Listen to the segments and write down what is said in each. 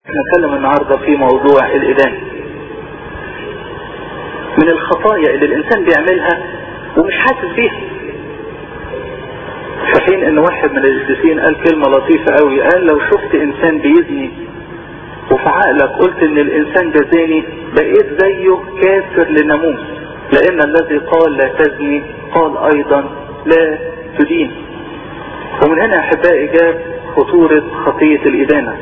نتكلم النهاردة في موضوع الإدانة من الخطايا اللي الإنسان بيعملها ومش حاسس بيها في حين ان واحد من القديسين قال كلمة لطيفة قوي قال لو شفت انسان بيزني وفي عقلك قلت ان الانسان ده زاني بقيت زيه كافر لناموس لان الذي قال لا تزني قال ايضا لا تدين ومن هنا احبائي جاب خطورة خطية الادانة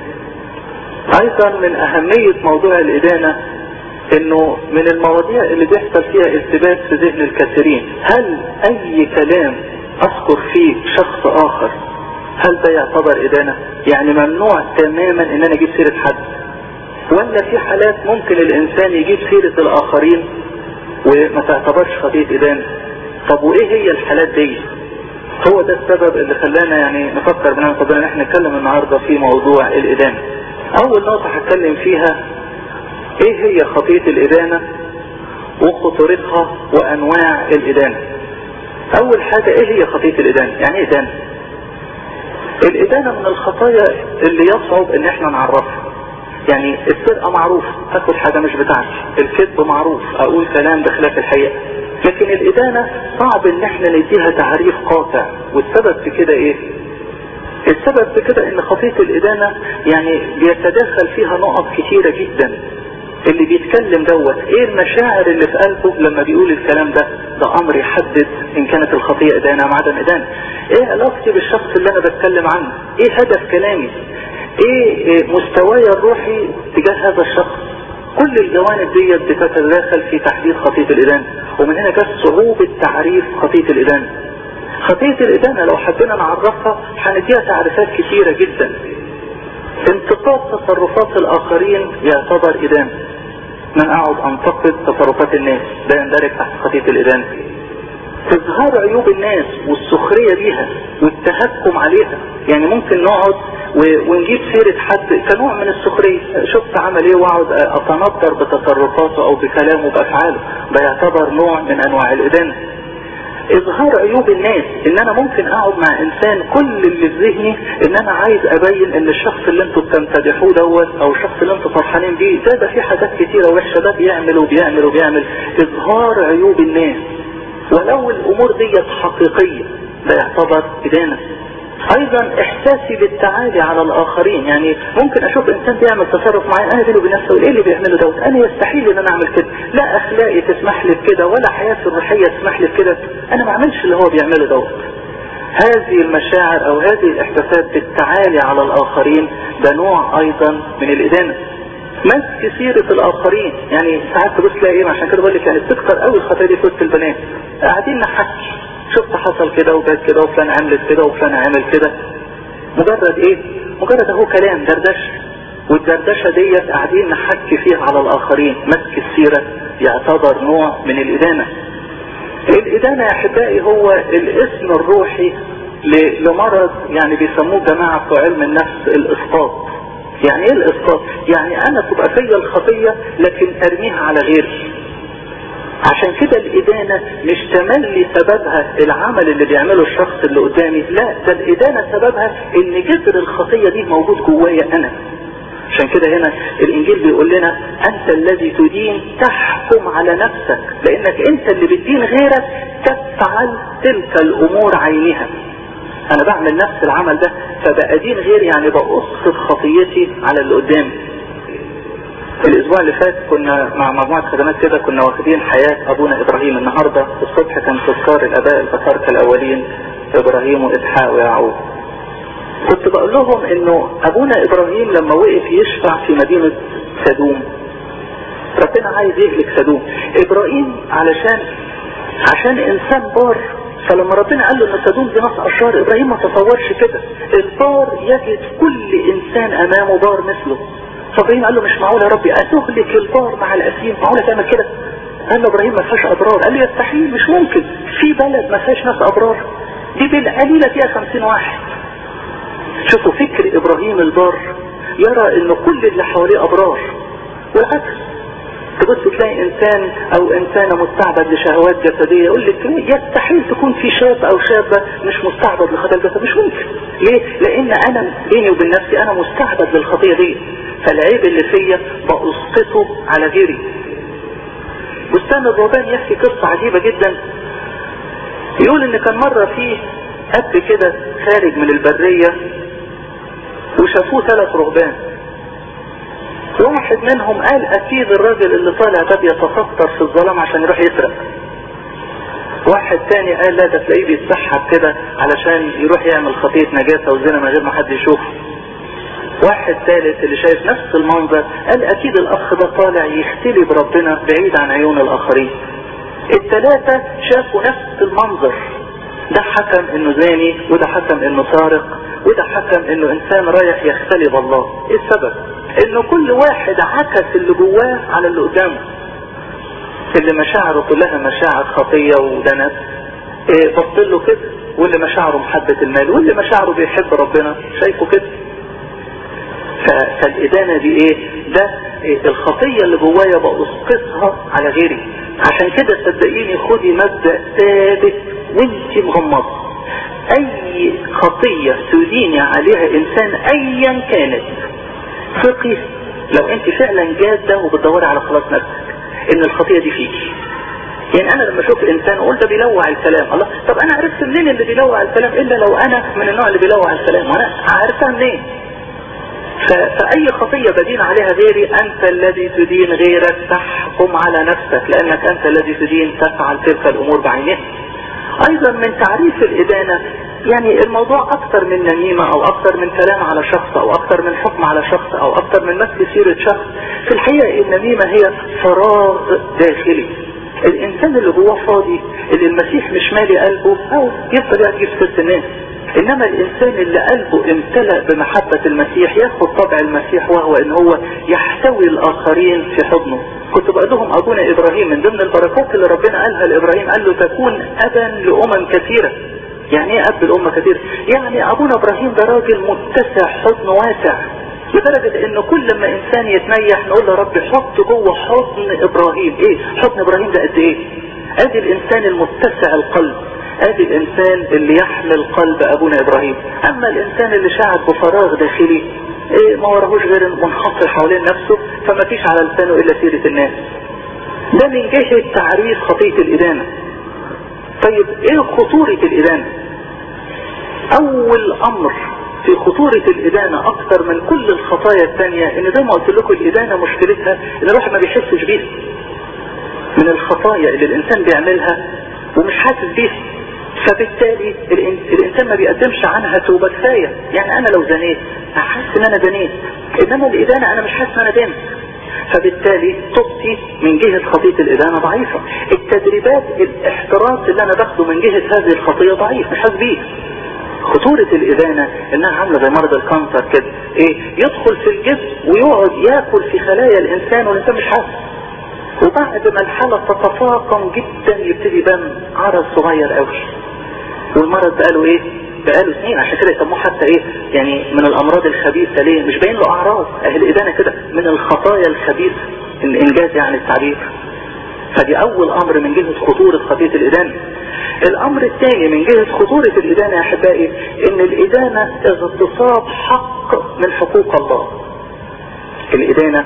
ايضا من اهمية موضوع الادانة انه من المواضيع اللي بيحصل فيها التباس في ذهن الكثيرين هل اي كلام اذكر فيه شخص اخر هل ده يعتبر ادانة يعني ممنوع تماما ان انا اجيب سيرة حد ولا في حالات ممكن الانسان يجيب سيرة الاخرين وما تعتبرش خطية ادانة طب وايه هي الحالات دي هو ده السبب اللي خلانا يعني نفكر بنعمة ربنا ان احنا نتكلم النهاردة في موضوع الادانة اول نقطة هتكلم فيها ايه هي خطية الادانة وخطورتها وانواع الادانة اول حاجة ايه هي خطية الادانة يعني ايه ادانة الادانة من الخطايا اللي يصعب ان احنا نعرفها يعني السرقة معروف اكل حاجة مش بتاعتي الكذب معروف اقول كلام بخلاف الحقيقة لكن الادانة صعب ان احنا نديها تعريف قاطع والسبب في كده ايه السبب في كده ان خطية الادانة يعني بيتداخل فيها نقط كتيرة جدا اللي بيتكلم دوت ايه المشاعر اللي في قلبه لما بيقول الكلام ده ده امر يحدد ان كانت الخطيئة ادانة ام عدم ادانة ايه علاقتي بالشخص اللي انا بتكلم عنه ايه هدف كلامي ايه مستواي الروحي تجاه هذا الشخص كل الجوانب ديت بتتداخل في تحديد خطية الادانة ومن هنا جت صعوبة تعريف خطية الادانة خطية الادانة لو حبينا نعرفها هنديها تعريفات كتيرة جدا انتقاد تصرفات الاخرين يعتبر ادانة من اقعد انتقد تصرفات الناس ده يندرج تحت خطية الادانة اظهار عيوب الناس والسخرية بيها والتهكم عليها يعني ممكن نقعد ونجيب سيرة حد كنوع من السخرية شفت عمل ايه واقعد اتنطر بتصرفاته او بكلامه بافعاله ده يعتبر نوع من انواع الادانة اظهار عيوب الناس ان انا ممكن اقعد مع انسان كل اللي في ذهني ان انا عايز ابين ان الشخص اللي انتوا بتمتدحوه دوت او الشخص اللي انتوا فرحانين بيه ده ده في حاجات كتيرة وحشة ده بيعمل وبيعمل وبيعمل اظهار عيوب الناس ولو الامور ديت حقيقية ده يعتبر ادانة ايضا احساسي بالتعالي على الاخرين يعني ممكن اشوف انسان بيعمل تصرف معين انا بيني وبين نفسي ايه اللي بيعمله دوت انا يستحيل ان انا اعمل كده لا اخلاقي تسمح لي بكده ولا حياتي الروحيه تسمح لي بكده انا ما اعملش اللي هو بيعمله دوت هذه المشاعر او هذه الاحساسات بالتعالي على الاخرين ده نوع ايضا من الادانه مسك سيرة الاخرين يعني ساعات تبص تلاقي ايه عشان كده بقول لك يعني بتكتر قوي الخطايا دي في وسط البنات قاعدين نحكي شفت حصل كده وجات كده وفلان عملت كده وفلان عمل كده مجرد ايه مجرد اهو كلام دردشه والدردشة ديت قاعدين نحكي فيها على الاخرين مسك السيرة يعتبر نوع من الادانة الادانة يا احبائي هو الاسم الروحي لمرض يعني بيسموه جماعة بتوع علم النفس الاسقاط يعني ايه الاسقاط يعني انا تبقى فيا الخطية لكن ارميها على غيري عشان كده الإدانة مش تملي سببها العمل اللي بيعمله الشخص اللي قدامي لا ده الإدانة سببها ان جذر الخطية دي موجود جوايا أنا عشان كده هنا الإنجيل بيقول لنا أنت الذي تدين تحكم على نفسك لأنك أنت اللي بتدين غيرك تفعل تلك الأمور عينها أنا بعمل نفس العمل ده فبأدين غيري يعني بأسقط خطيتي على اللي قدامي في الاسبوع اللي فات كنا مع مجموعة خدمات كده كنا واخدين حياة ابونا ابراهيم النهاردة الصبح كان تذكار الاباء البطاركة الاولين ابراهيم واسحاق ويعقوب كنت بقول لهم انه ابونا ابراهيم لما وقف يشفع في مدينة سدوم ربنا عايز يهلك سدوم ابراهيم علشان عشان انسان بار فلما ربنا قال له ان سدوم دي ناس اشرار ابراهيم ما تصورش كده البار يجد كل انسان امامه بار مثله فابراهيم قال له مش معقول يا ربي اتهلك البار مع الاسيم معقول تعمل كده قال له ابراهيم ما فيهاش ابرار قال له يستحيل مش ممكن في بلد ما فيهاش ناس ابرار دي بالقليلة فيها خمسين واحد شوفوا فكر ابراهيم البار يرى ان كل اللي حواليه ابرار والعكس تبص تلاقي انسان او انسانة مستعبد لشهوات جسدية يقول لك يستحيل تكون في شاب او شابة مش مستعبد لخطايا الجسد مش ممكن ليه لان انا بيني وبين نفسي انا مستعبد للخطية دي فالعيب اللي فيا بأسقطه على غيري بستان الرهبان يحكي قصة عجيبة جدا يقول ان كان مرة فيه اب كده خارج من البرية وشافوه ثلاث رهبان واحد منهم قال اكيد الراجل اللي طالع ده بيتفطر في الظلام عشان يروح يسرق واحد تاني قال لا ده تلاقيه بيتسحب كده علشان يروح يعمل خطية نجاسة وزنا من غير ما حد يشوفه واحد ثالث اللي شايف نفس المنظر قال اكيد الاخ ده طالع يختلي بربنا بعيد عن عيون الاخرين الثلاثة شافوا نفس المنظر ده حكم انه زاني وده حكم انه سارق وده حكم انه انسان رايح يختلي بالله ايه السبب انه كل واحد عكس اللي جواه على اللي قدامه اللي مشاعره كلها مشاعر خطية ودنس إيه بطل له كده واللي مشاعره محبة المال واللي مشاعره بيحب ربنا شايفه كده فالإدانة دي ايه ده إيه الخطية اللي جوايا بأسقطها على غيري عشان كده صدقيني خدي مبدأ ثابت وانت مغمضة اي خطية تديني عليها انسان ايا كانت ثقي لو انت فعلا جادة وبتدوري على خلاص نفسك ان الخطية دي فيكي يعني انا لما اشوف انسان اقول ده بيلوع الكلام الله طب انا عرفت منين اللي بيلوع الكلام الا لو انا من النوع اللي بيلوع الكلام وانا عرفتها منين فأي خطية بدين عليها غيري أنت الذي تدين غيرك تحكم على نفسك لأنك أنت الذي تدين تفعل تلك الأمور بعينها أيضا من تعريف الإدانة يعني الموضوع أكثر من نميمة أو أكثر من كلام على شخص أو أكثر من حكم على شخص أو أكثر من مسك سيرة شخص في الحقيقة النميمة هي فراغ داخلي الإنسان اللي جواه فاضي اللي المسيح مش مالي قلبه أو يفضل يقعد يجيب سيرة الناس انما الانسان اللي قلبه امتلأ بمحبة المسيح ياخد طبع المسيح وهو ان هو يحتوي الاخرين في حضنه كنت بقول لهم ابونا ابراهيم من ضمن البركات اللي ربنا قالها لابراهيم قال له تكون ابا لامم كثيرة يعني ايه اب الامة كثيرة يعني ابونا ابراهيم ده راجل متسع حضن واسع لدرجة ان كل ما انسان يتنيح نقول له رب حط جوه حضن ابراهيم ايه حضن ابراهيم ده قد ايه ادي الانسان المتسع القلب ادي الانسان اللي يحمل قلب ابونا ابراهيم اما الانسان اللي شعب بفراغ داخلي ايه ما وراهوش غير منحصر حوالين نفسه فما فيش على لسانه الا سيرة الناس ده من جهة تعريف خطية الادانة طيب ايه خطورة الادانة اول امر في خطورة الادانة اكتر من كل الخطايا الثانية ان زي ما قلت لكم الادانة مشكلتها ان الواحد ما بيحسش بيها من الخطايا اللي الانسان بيعملها ومش حاسس بيها فبالتالي الانسان ما بيقدمش عنها توبة كفاية يعني انا لو زنيت احس ان انا زنيت انما الادانة انا مش حاسس ان انا دمت فبالتالي توبتي من جهة خطية الادانة ضعيفة التدريبات الاحتراس اللي انا باخده من جهة هذه الخطية ضعيف مش حاسس بيه خطورة الإدانة إنها عاملة زي مرض الكانسر كده إيه يدخل في الجسم ويقعد ياكل في خلايا الإنسان والإنسان مش حاسس وبعد ما الحالة تتفاقم جدا يبتدي يبان عرض صغير قوي والمرض بقاله ايه بقاله سنين عشان كده يسموه حتى ايه يعني من الامراض الخبيثة ليه مش باين له اعراض اهل الادانة كده من الخطايا الخبيثة الانجاز يعني التعبير فدي اول امر من جهة خطورة خطية الادانة الامر الثاني من جهة خطورة الادانة يا احبائي ان الادانة اغتصاب حق من حقوق الله الادانة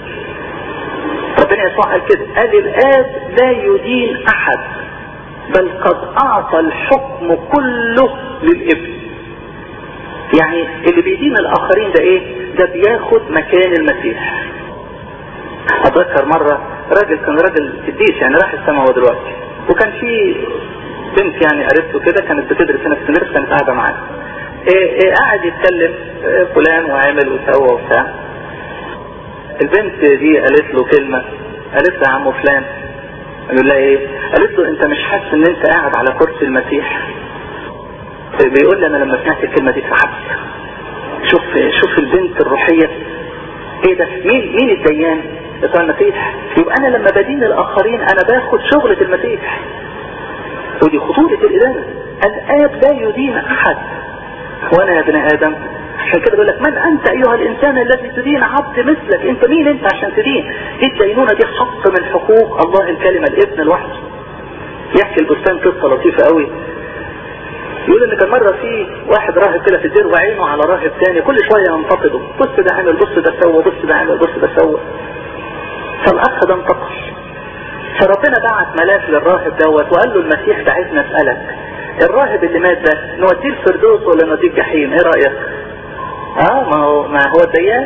ربنا يسوع قال كده قال الآب لا يدين أحد بل قد أعطى الحكم كله للابن يعني اللي بيدين الآخرين ده إيه ده بياخد مكان المسيح أتذكر مرة راجل كان راجل قديس يعني راح السماء هو دلوقتي وكان في بنت يعني قريبته كده كانت بتدرس هنا في سمير كانت قاعدة معاه إيه إيه قاعد يتكلم إيه فلان وعمل وسوى وبتاع البنت دي قالت له كلمة قالت له يا عم فلان قال لها ايه قالت له انت مش حاسس ان انت قاعد على كرسي المسيح بيقول لي انا لما سمعت الكلمة دي اترعبت شوف شوف البنت الروحية ايه ده مين مين الديان بتاع المسيح يبقى انا لما بدين الاخرين انا باخد شغلة المسيح ودي خطورة الادانة الاب لا يدين احد وانا يا ابن ادم عشان كده بيقول لك من انت ايها الانسان الذي تدين عبد مثلك انت مين انت عشان تدين دي الدينونة دي حق من حقوق الله الكلمة الابن لوحده يحكي البستان قصة لطيفة قوي يقول ان كان مرة في واحد راهب كده في الدير وعينه على راهب تاني كل شوية ينتقده بص ده عمل بص ده سوى بص ده عمل بص ده سوى فالاخ ده انتقل فربنا بعت ملاك للراهب دوت وقال له المسيح ده عايزني اسألك الراهب اللي مات ده نوديه الفردوس ولا نوديه الجحيم ايه رأيك اه ما هو ما هو الديان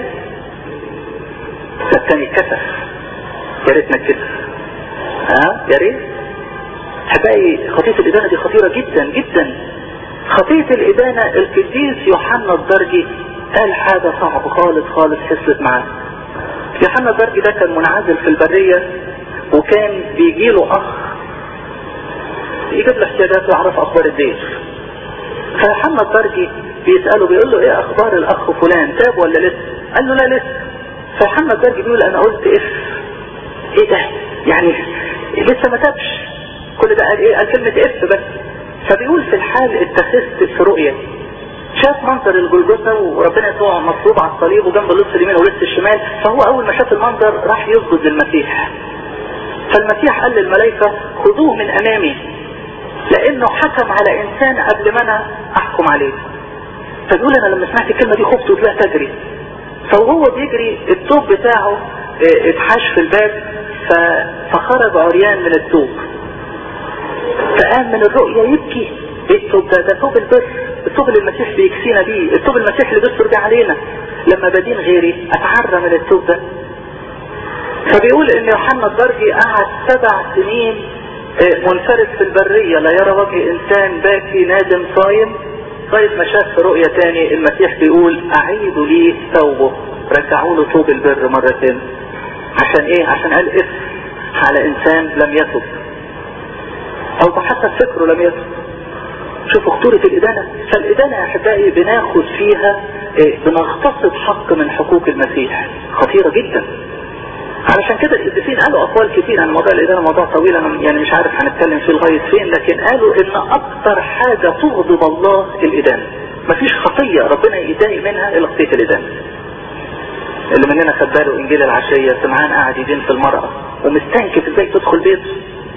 فالتاني كسف يا ريت ما كسف اه يا ريت احبائي خطية الإدانة دي خطيرة جدا جدا خطية الإدانة القديس يوحنا الدرجي قال حاجة صعبة خالص خالص حصلت معاه يوحنا الدرجي ده كان منعزل في البرية وكان بيجي له أخ يجيب له احتياجات ويعرف أخبار الدير فيوحنا الدرجي بيسأله بيقول له ايه أخبار الأخ فلان تاب ولا لسه قال له لا لسه فيوحنا الدرجي بيقول أنا قلت اف ايه ده يعني لسه ما تابش كل ده قال ايه قال كلمة اف بس فبيقول في الحال اتخذت في رؤية شاف منظر الجلجثة وربنا يسوع مصلوب على الصليب وجنب اللص اليمين ولص الشمال فهو اول ما شاف المنظر راح يسجد للمسيح فالمسيح قال للملائكة خذوه من امامي لانه حكم على انسان قبل ما انا احكم عليه فبيقول انا لما سمعت الكلمة دي خفت وطلعت اجري فوهو بيجري التوب بتاعه اتحاش في الباب فخرج عريان من التوب فقام من الرؤية يبكي ايه التوب ده ده توب البر التوب اللي المسيح بيكسينا بيه التوب المسيح اللي بيستر بيه علينا لما بدين غيري اتعرى من التوب ده فبيقول ان يوحنا الدرجي قعد سبع سنين منفرد في البرية لا يرى وجه انسان باكي نادم صايم لغاية ما شاف في رؤية تاني المسيح بيقول اعيدوا لي ثوبه رجعوا له طوب البر مرتين عشان ايه عشان قال اف على انسان لم يتب او بحسب فكره لم يتب شوفوا خطورة الإدانة فالإدانة يا أحبائي بناخد فيها إيه بنغتصب حق من حقوق المسيح خطيرة جدا علشان كده القديسين قالوا أقوال كتير عن موضوع الإدانة موضوع طويل أنا يعني مش عارف هنتكلم فيه لغاية فين لكن قالوا إن أكتر حاجة تغضب الله الإدانة مفيش خطية ربنا يتضايق منها إلا خطية الإدانة اللي مننا خد باله إنجيل العشية سمعان قاعد يدين في المرأة ومستنكف إزاي تدخل بيته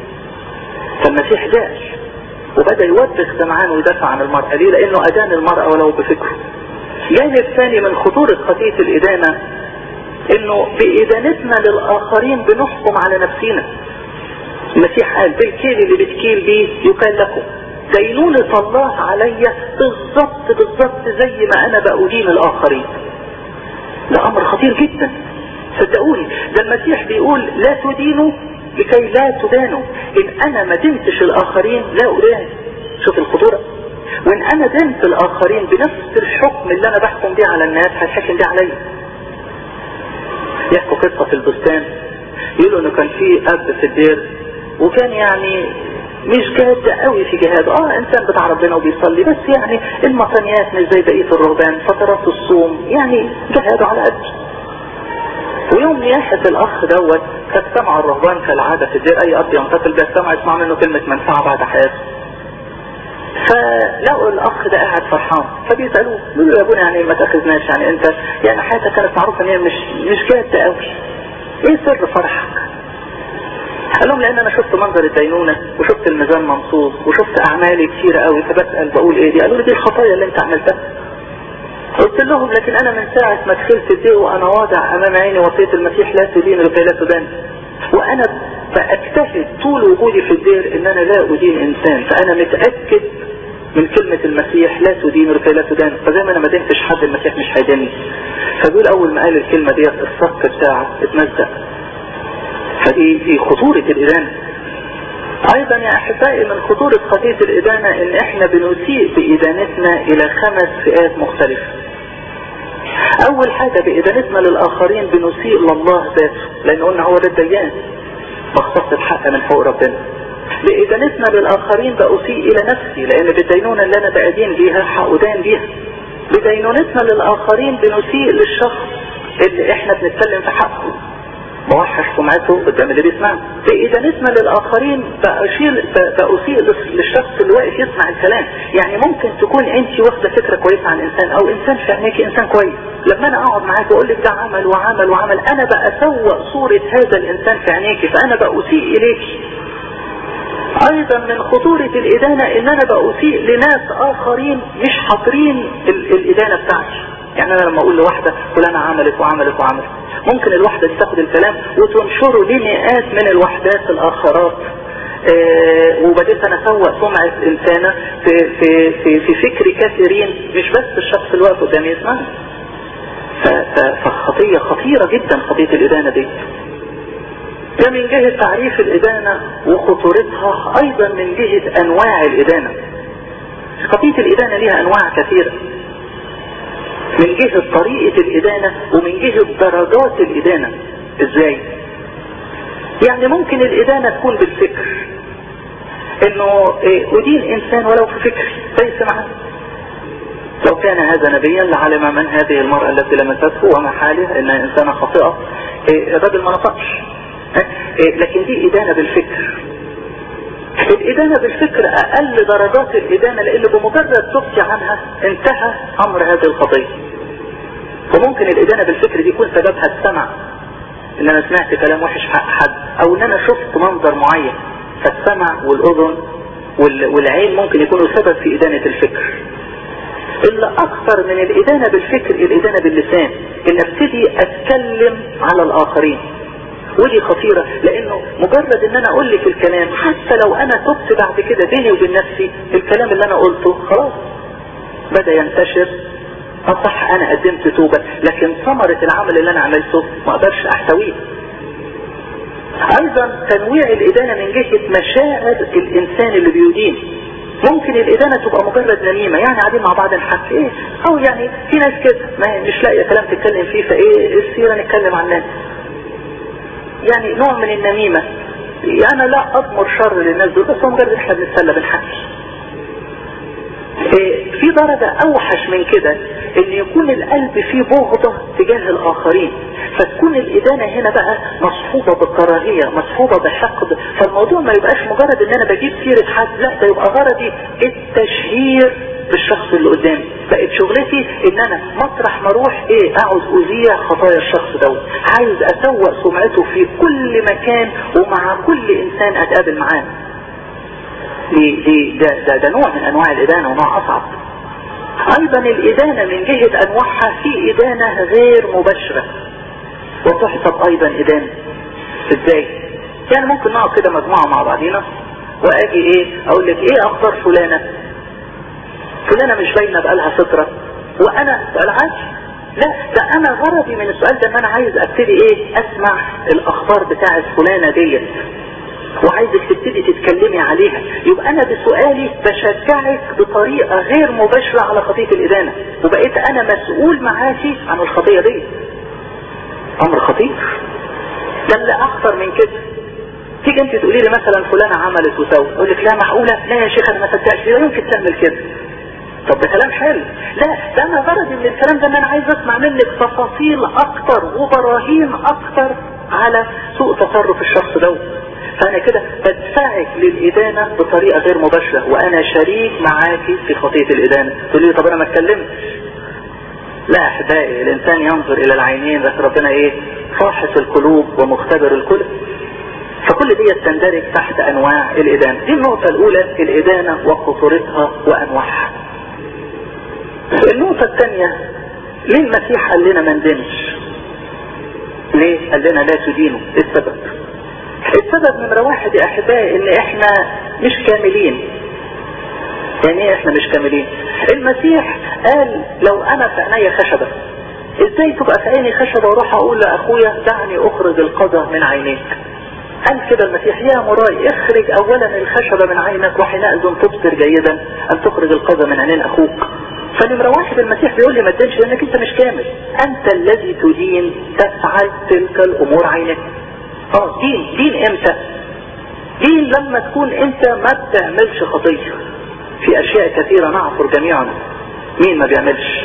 فالمسيح جاء وبدأ يوبخ سمعان ويدافع عن المرأة ليه لأنه أدان المرأة ولو بفكره جانب ثاني من خطورة خطية الإدانة انه بإدانتنا للآخرين بنحكم على نفسنا المسيح قال بالكيل اللي بتكيل بيه يكال لكم دينونة الله عليا بالظبط بالظبط زي ما انا بأدين الآخرين ده امر خطير جدا صدقوني ده المسيح بيقول لا تدينوا لكي لا تدانوا ان انا ما دنتش الاخرين لا ادان شوف الخطورة وان انا دنت الاخرين بنفس الحكم اللي انا بحكم بيه على الناس هتحكم بيه عليا يحكوا قصة في البستان يقولوا انه كان في اب في الدير وكان يعني مش جاد قوي في جهاده اه انسان بتاع ربنا وبيصلي بس يعني المطنيات مش زي بقية الرهبان فترات الصوم يعني جهاده على قد ويوم ياحد الاخ دوت تجتمع الرهبان كالعادة في الدير اي اب ينتقل بيجتمع يسمع منه كلمة منفعة بعد حياته فلقوا الاخ ده قاعد فرحان فبيسألوه بيقولوا يا ابونا يعني ما تاخذناش يعني انت يعني حياتك كانت معروفة ان هي مش مش جاد قوي ايه سر فرحك قال لهم لان انا شفت منظر الدينونة وشفت الميزان منصوب وشفت اعمالي كتيرة قوي فبسأل بقول ايه دي قالوا لي دي الخطايا اللي انت عملتها قلت لهم لكن انا من ساعة ما دخلت الدين وانا واضع امام عيني وصية المسيح لا تدين لكي لا تدان وانا بأجتهد طول وجودي في الدير ان انا لا ادين انسان فانا متأكد من كلمة المسيح لا تدين لكي لا تدان فزي ما انا ما دينتش حد المسيح مش هيديني فبيقول اول ما قال الكلمة ديت الصك بتاعه اتمزق فدي دي خطورة الإدانة أيضا يا أحبائي من خطورة خطية الإدانة إن إحنا بنسيء بإدانتنا إلى خمس فئات مختلفة أول حاجة بإدانتنا للآخرين بنسيء لله ذاته لأن قلنا هو ده الديان بختص الحق من فوق ربنا بإدانتنا للآخرين بأسيء إلى نفسي لأن بالدينونة اللي أنا بأدين بيها حأدان بيها بدينونتنا للآخرين بنسيء للشخص اللي إحنا بنتكلم في حقه موحش سمعته قدام اللي بيسمعه بإدانتنا للآخرين بأشيل بأسيء للشخص اللي واقف يسمع الكلام يعني ممكن تكون انت واخدة فكرة كويسة عن انسان او انسان في عينيك انسان كويس لما انا اقعد معاك واقول لك ده عمل وعمل وعمل انا بأسوأ صورة هذا الانسان في عينيك فانا بأسيء اليك ايضا من خطورة الادانة ان انا بأسيء لناس اخرين مش حاضرين الادانة بتاعتي يعني انا لما اقول لواحدة فلانة عملت وعملت وعملت ممكن الواحدة تاخد الكلام وتنشره لمئات من الوحدات الاخرات آه وبديت انا اسوق سمعة انسانة في, في, في, في فكر كثيرين مش بس الشخص اللي واقف قدامي يسمعني فخطية خطيرة جدا خطية الادانة دي ده من جهة تعريف الإدانة وخطورتها أيضا من جهة أنواع الإدانة قضية الإدانة لها أنواع كثيرة من جهة طريقة الإدانة ومن جهة درجات الإدانة إزاي يعني ممكن الإدانة تكون بالفكر إنه أدين إنسان ولو في فكري ليس معه لو كان هذا نبيا لعلم من هذه المرأة التي لمسته وما حالها إنها إنسانة خاطئة الراجل ما نطقش لكن دي إدانة بالفكر الإدانة بالفكر أقل درجات الإدانة لأن بمجرد تبكي عنها انتهى أمر هذه القضية وممكن الإدانة بالفكر دي يكون سببها السمع إن أنا سمعت كلام وحش حق حد أو إن أنا شفت منظر معين فالسمع والأذن والعين ممكن يكونوا سبب في إدانة الفكر إلا أكثر من الإدانة بالفكر الإدانة باللسان إن ابتدي أتكلم على الآخرين ودي خطيرة لانه مجرد ان انا اقول لك الكلام حتى لو انا تبت بعد كده بيني وبين نفسي الكلام اللي انا قلته خلاص بدأ ينتشر اصح انا قدمت توبة لكن ثمرة العمل اللي انا عملته ما اقدرش احتويه ايضا تنويع الادانة من جهة مشاعر الانسان اللي بيدين ممكن الإدانة تبقى مجرد نميمة يعني قاعدين مع بعض نحكي ايه او يعني في ناس كده ما مش لاقيه كلام تتكلم فيه فايه السيرة نتكلم عن الناس يعني نوع من النميمة انا لا اضمر شر للناس دول بس هو مجرد احنا بنتسلى بنحكي إيه في درجة اوحش من كده ان يكون القلب فيه بغضة تجاه الاخرين فتكون الادانة هنا بقى مصحوبة بالكراهية مصحوبة بحقد فالموضوع ما يبقاش مجرد ان انا بجيب سيرة حد لا ده يبقى غرضي التشهير بالشخص اللي قدامي بقت شغلتي ان انا مطرح ما اروح ايه اقعد اذيع خطايا الشخص دوت عايز اسوق سمعته في كل مكان ومع كل انسان اتقابل معاه دي دي ده, ده, ده نوع من انواع الادانة ونوع اصعب ايضا الادانة من جهة انواعها في ادانة غير مباشرة وتحسب ايضا ادانة ازاي يعني ممكن نقعد كده مجموعة مع بعضينا واجي ايه اقول لك ايه اخبار فلانة فلانة مش باينة بقالها فترة وانا بالعكس لا ده انا غرضي من السؤال ده ان انا عايز ابتدي ايه اسمع الاخبار بتاعت فلانة ديت وعايزك تبتدي تتكلمي عليها يبقى انا بسؤالي بشجعك بطريقة غير مباشرة على خطية الادانة وبقيت انا مسؤول معاكي عن الخطية دي امر خطير ده اللي اكتر من كده تيجي انت تقولي لي مثلا فلانة عملت وسوت اقول لك لا معقولة لا يا شيخ انا ما صدقش لا يمكن تعمل كده طب ده كلام حلو لا ده انا غرضي من الكلام ده ان انا عايز اسمع منك تفاصيل اكتر وبراهين اكتر على سوء تصرف الشخص دوت فانا كده بدفعك للادانة بطريقة غير مباشرة وانا شريك معاكي في خطية الادانة تقول لي طب انا ما اتكلمتش لا احبائي الانسان ينظر الى العينين بس ربنا ايه فاحص القلوب ومختبر الكل فكل دي تندرج تحت انواع الادانة دي النقطة الاولى الادانة وخطورتها وانواعها النقطة الثانية ليه المسيح قال لنا ما ندينش ليه قال لنا لا تدينوا ايه السبب السبب نمرة واحد يا احبائي ان احنا مش كاملين يعني ايه احنا مش كاملين المسيح قال لو انا في عيني خشبة ازاي تبقى في عيني خشبة واروح اقول لاخويا دعني اخرج القضاء من عينيك قال كده المسيح يا مراي اخرج اولا الخشبة من عينك وحينئذ تبصر جيدا ان تخرج القضاء من عينين اخوك فنمرة واحد المسيح بيقول لي ما تدينش لانك انت مش كامل انت الذي تدين تفعل تلك الامور عينك اه دين دين امتى دين لما تكون انت ما بتعملش خطية في اشياء كثيرة نعثر جميعنا مين ما بيعملش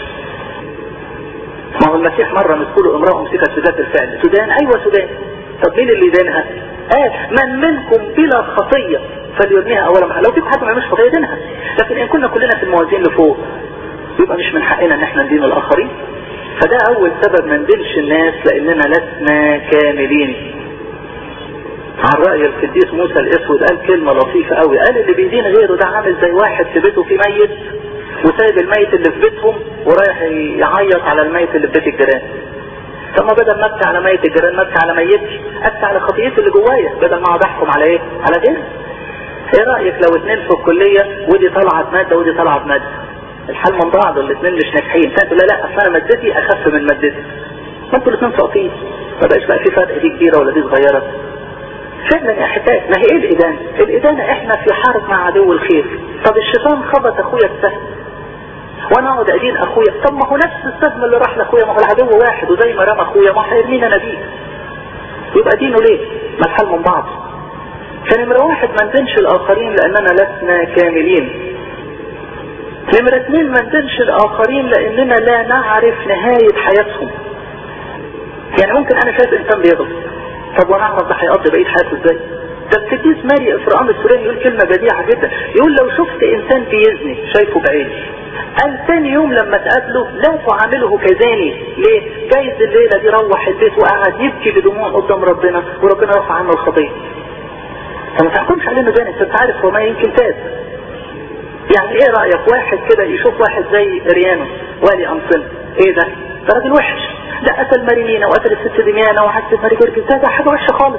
ما هو المسيح مرة مسكوله امرأة امسكت في ذات الفعل تدان ايوه تدان طب مين اللي يدانها قال من منكم بلا خطية فليرميها اولا محل لو في حد ما يعملش خطية يدينها لكن ان كنا كلنا في الموازين لفوق يبقى مش من حقنا ان احنا ندين الاخرين فده اول سبب ما ندينش الناس لاننا لسنا كاملين عن رأي القديس موسى الاسود قال كلمة لطيفة قوي قال اللي بيدين غيره ده عامل زي واحد في بيته في ميت وسايب الميت اللي في بيتهم ورايح يعيط على الميت اللي في بيت الجيران طب ما بدل ما ابكي على ميت الجيران ما ابكي على ميتي ابكي على خطيئتي اللي جوايا بدل ما اقعد احكم على ايه على غيري ايه رايك لو اتنين في الكليه ودي طالعه بماده ودي طالعه بماده الحال من بعض الاثنين مش ناجحين تقول لا لا اصل انا مادتي اخف من مادتي ما انتوا الاثنين ساقطين ما بقاش بقى في فرق دي كبيره ولا دي صغيره فعلا يا احبائي ما هي ايه الادانه؟ الادانه احنا في حرب مع عدو الخير طب الشيطان خبط اخويا السهم وانا اقعد ادين اخويا طب ما هو نفس السهم اللي راح لاخويا ما هو العدو واحد وزي ما رمى اخويا ما هيرمينا انا بيه يبقى دينه ليه؟ ما الحال من بعض فنمرة واحد ما ندينش الاخرين لاننا لسنا كاملين نمرة اثنين ما ندينش الاخرين لاننا لا نعرف نهاية حياتهم يعني ممكن انا شايف انسان بيغلط طب وانا اعرف ده هيقضي بقيه حياته ازاي ده القديس ماري افرام السوراني يقول كلمة بديعة جدا يقول لو شفت انسان بيزني شايفه بعيني قال ثاني يوم لما تقابله لا تعامله كزاني ليه جايز الليلة دي روح البيت وقعد يبكي بدموع قدام ربنا وربنا رفع عنه الخطية فما تحكمش عليه زاني انت عارف هو ما يمكن تاب يعني ايه رأيك واحد كده يشوف واحد زي ريانو والي انصن ايه ده ده راجل وحش ده قتل مارينينا وقتل الست دميانة وحتى ماري جرجس ده, ده حاجة وحشة خالص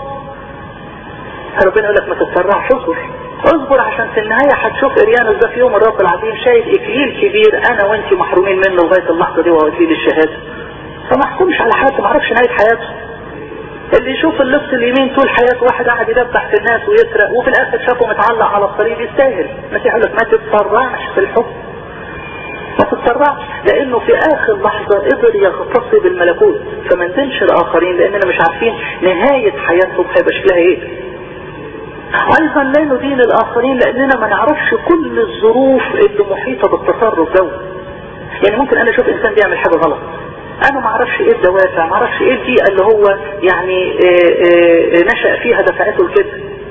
ربنا يقول لك ما تتسرعش اصبر اصبر عشان في النهاية هتشوف اريانوس ده في يوم الرب العظيم شايف اكليل كبير انا وانت محرومين منه لغاية اللحظة دي وهو اكليل الشهادة فما احكمش على حياته ما اعرفش نهاية حياته اللي يشوف اللص اليمين طول حياته واحد قاعد يدبح في الناس ويسرق وفي الاخر شافه متعلق على الطريق يستاهل المسيح يقول لك ما تتسرعش في الحكم ما تتسرعش لانه في اخر لحظة قدر يغتصب الملكوت فما ندينش الاخرين لاننا مش عارفين نهاية حياتهم هيبقى شكلها ايه ايضا لا ندين الاخرين لاننا ما نعرفش كل الظروف اللي محيطة بالتصرف ده يعني ممكن انا اشوف انسان بيعمل حاجة غلط انا ما اعرفش ايه الدوافع ما اعرفش ايه البيئة اللي هو يعني آآ آآ نشأ فيها دفعته لكده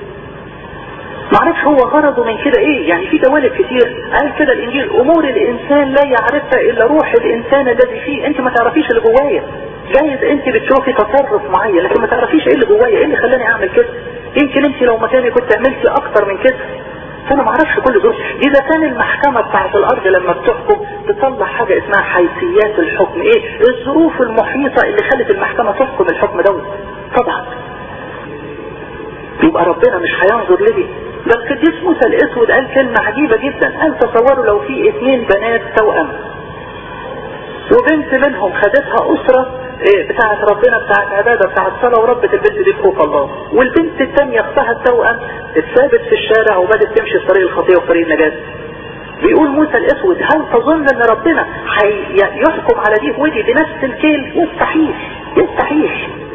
ما اعرفش هو غرضه من كده ايه يعني في جوانب كتير قال كده الانجيل امور الانسان لا يعرفها الا روح الانسان الذي فيه انت ما تعرفيش اللي جوايا جايز انت بتشوفي تصرف معين لكن ما تعرفيش ايه اللي جوايا ايه اللي خلاني اعمل كده يمكن انت لو مكاني كنت عملتي اكتر من كده فانا ما اعرفش كل دول اذا كان المحكمة بتاعت الارض لما بتحكم تطلع حاجة اسمها حيثيات الحكم ايه الظروف المحيطة اللي خلت المحكمة تحكم الحكم دوت طبعا يبقى ربنا مش هينظر لدي ده القديس موسى الاسود قال كلمة عجيبة جدا قال تصوروا لو في اثنين بنات توأم وبنت منهم خدتها اسرة إيه بتاعت ربنا بتاعت عبادة بتاعت صلاة وربت البنت دي خوف الله والبنت الثانية اختها التوأم اتثابت في الشارع وبدت تمشي في طريق الخطية وفي طريق النجاة بيقول موسى الاسود هل تظن ان ربنا يحكم على دي ودي بنفس الكيل يستحيل يستحيل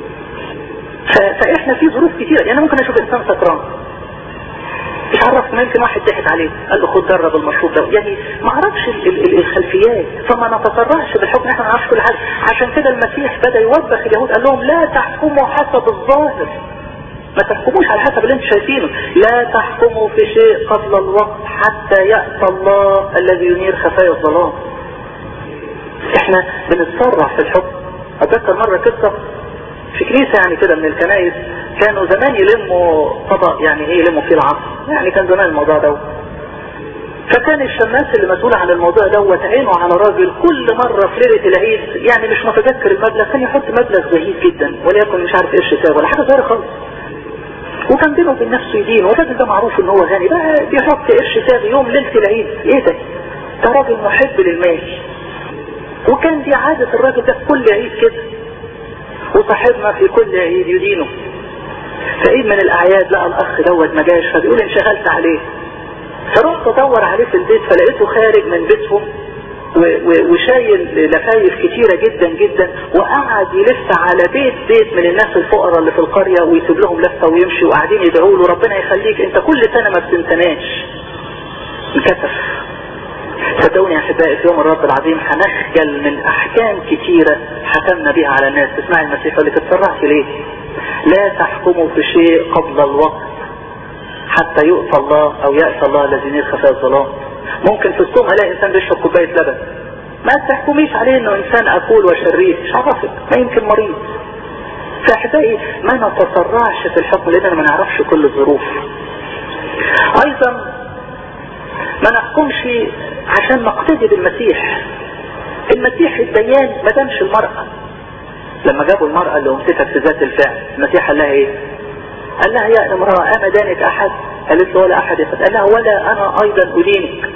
فاحنا في ظروف كتيرة يعني ممكن اشوف انسان سكران مش عرف ممكن واحد ضحك عليه قال له خد جرب المشروب ده يعني ما اعرفش الخلفيات فما نتسرعش بالحكم احنا ما نعرفش كل حاجه عشان كده المسيح بدا يوبخ اليهود قال لهم لا تحكموا حسب الظاهر ما تحكموش على حسب اللي انتم شايفينه لا تحكموا في شيء قبل الوقت حتى يأتى الله الذي ينير خفايا الظلام احنا بنتسرع في الحكم اتذكر مرة قصة في كنيسة يعني كده من الكنائس كانوا زمان يلموا طبق يعني ايه يلموا فيه العصر يعني كان زمان الموضوع ده فكان الشماس اللي مسؤول عن الموضوع دوت عينه على راجل كل مرة في ليلة العيد يعني مش متذكر المبلغ كان يحط مبلغ زهيد جدا وليكن مش عارف قرش ساغ ولا حاجة صغيرة خالص وكان بينه وبين نفسه يدين والراجل ده معروف ان هو غني بقى بيحط قرش ساغ يوم ليلة العيد ايه ده ده راجل محب للمال وكان دي عادة الراجل ده في كل عيد كده وصاحبنا في كل عيد يدينه في عيد من الاعياد لقى الاخ دوت ما جاش فبيقول انشغلت عليه فرحت ادور عليه في البيت فلقيته خارج من بيتهم وشايل لفايف كتيرة جدا جدا وقعد يلف على بيت بيت من الناس الفقراء اللي في القرية ويسيب لهم لفة ويمشي وقاعدين يدعوا له ربنا يخليك انت كل سنة ما بتنتناش انكسف صدقوني يا احبائي في يوم الرب العظيم هنخجل من احكام كتيرة حكمنا بها على الناس تسمع المسيح اللي تتسرعت ليه لا تحكموا في شيء قبل الوقت حتى يؤتى الله او يأتى الله الذي يرخى في الظلام ممكن في الصوم الاقي انسان بيشرب كوباية لبن ما تحكميش عليه انه انسان اكول وشرير مش عرفك ما يمكن مريض فاحبائي ما نتسرعش في الحكم لاننا ما نعرفش كل الظروف ايضا ما نحكمش عشان نقتدي بالمسيح المسيح الديان ما دامش المرأة لما جابوا المرأة اللي امسكت في ذات الفعل المسيح قال لها ايه قال لها يا امرأة اما دانك احد قالت له ولا احد يفعل قال لها ولا انا ايضا ادينك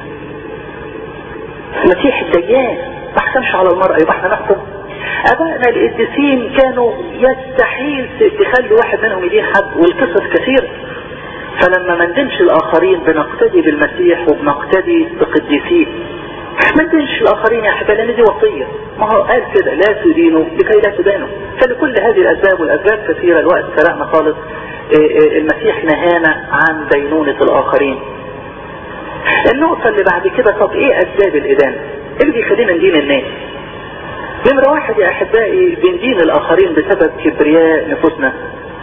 المسيح الديان ما حكمش على المرأة يبقى احنا نحكم ابائنا القديسين كانوا يستحيل تخلي واحد منهم يدين حد والقصص كثير فلما ما ندمش الاخرين بنقتدي بالمسيح وبنقتدي بقديسيه ما ندمش الاخرين يا احبابي لان دي وصيه ما هو قال كده لا تدينوا لكي لا تدانوا فلكل هذه الاسباب والاسباب كثيره الوقت سرقنا خالص المسيح نهانا عن دينونه الاخرين النقطه اللي بعد كده طب ايه اسباب الادانه ايه اللي بيخلينا ندين الناس نمرة واحد يا احبائي بندين الاخرين بسبب كبرياء نفوسنا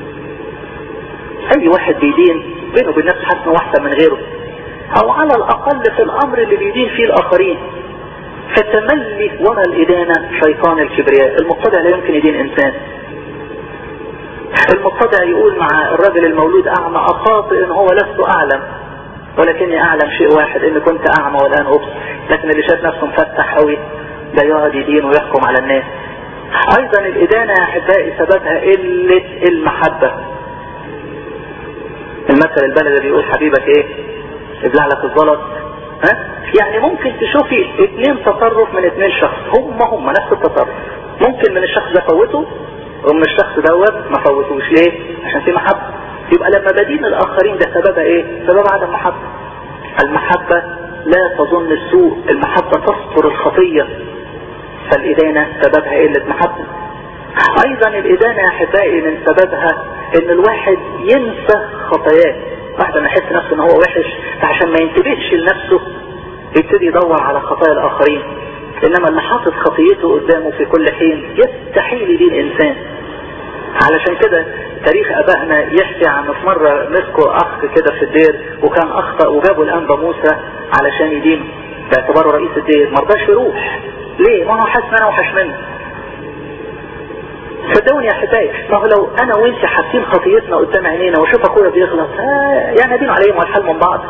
اي واحد بيدين بينه وبين نفسه حسنه واحده من غيره او على الاقل في الامر اللي بيدين فيه الاخرين فتملي وراء الادانة شيطان الكبرياء المقتدع لا يمكن يدين انسان المقتدع يقول مع الرجل المولود اعمى اخاطئ ان هو لست اعلم ولكني اعلم شيء واحد ان كنت اعمى والان ابصر لكن اللي شاف نفسه مفتح قوي ده يقعد يدين ويحكم على الناس ايضا الادانة يا احبائي سببها قلة المحبة المثل البلد بيقول حبيبك ايه ابلع لك الزلط ها يعني ممكن تشوفي اتنين تصرف من اتنين شخص هم هم نفس التصرف ممكن من الشخص ده فوته ومن الشخص دوت ما فوتوش ليه عشان في محبة يبقى لما بدين الاخرين ده سببها ايه سبب عدم محبة المحبة لا تظن السوء المحبة تستر الخطية فالإدانة سببها قلة محبة أيضا الإدانة يا أحبائي من سببها إن الواحد ينسى خطاياه واحد لما يحس نفسه إن هو وحش فعشان ما ينتبهش لنفسه يبتدي يدور على خطايا الآخرين إنما اللي حاطط خطيته قدامه في كل حين يستحيل يدين إنسان علشان كده تاريخ ابائنا يحكي عن في مرة مسكوا اخ كده في الدير وكان اخطأ وجابوا الانبا موسى علشان يدين باعتباره رئيس الدير مرضاش يروح ليه ما هو حاسس ان انا وحش منه صدقوني يا حبايب ما هو لو انا وانت حاسين خطيتنا قدام عينينا وشوف اخويا بيغلط آه يعني ادين عليهم والحال من بعض